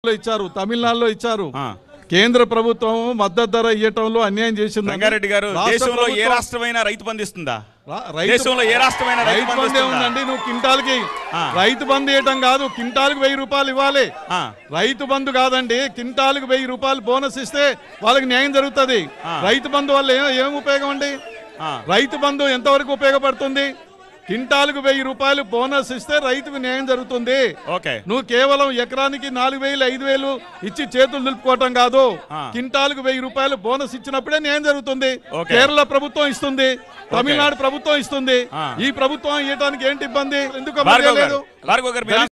లో ఇచ్చారు తమిళనాడులో ఇచ్చారు ఆ. కేంద్ర ప్రభుత్వం మద్దతు ధర ఇవ్వటంలో అన్యాయం చేసింది రంగారెడ్డి గారు దేశంలో ఏ రాష్ట్రమైనా రైతు బంధు ఇస్తుందా దేశంలో ఏ రాష్ట్రమైనా రైతు రైతు బంధు బంధు ఇస్తుందా? ఏముందండి నువ్వు కింటాల్కి ఆ. రైతు బంధు ఇవ్వటం కాదు కింటాల్కి వెయ్యి రూపాయలు ఇవ్వాలి ఆ, రైతు బంధు కాదండి కింటాల్కి వెయ్యి రూపాయలు బోనస్ ఇస్తే వాళ్ళకి న్యాయం జరుగుతుంది ఆ. రైతు బంధు వల్ల ఏం ఏం ఉపయోగం అండి ఆ. రైతు బంధు ఎంతవరకు ఉపయోగపడుతుంది కింటాల్కు వెయ్యి రూపాయలు బోనస్ ఇస్తే రైతుకు న్యాయం జరుగుతుంది ఓకే నువ్వు కేవలం ఎకరానికి నాలుగు వేలు ఐదు వేలు ఇచ్చి చేతులు నిలుపుకోవటం కాదు ఆ. కింటాల్కు వెయ్యి రూపాయలు బోనస్ ఇచ్చినప్పుడే న్యాయం జరుగుతుంది ఓకే. కేరళ ప్రభుత్వం ఇస్తుంది తమిళనాడు ప్రభుత్వం ఇస్తుంది ఆ. ఈ ప్రభుత్వం ఇవ్వడానికి ఏంటి ఇబ్బంది ఎందుకు అమలు భార్గవ్ చేయలేదు గారు భార్గవ్ గారు మీరు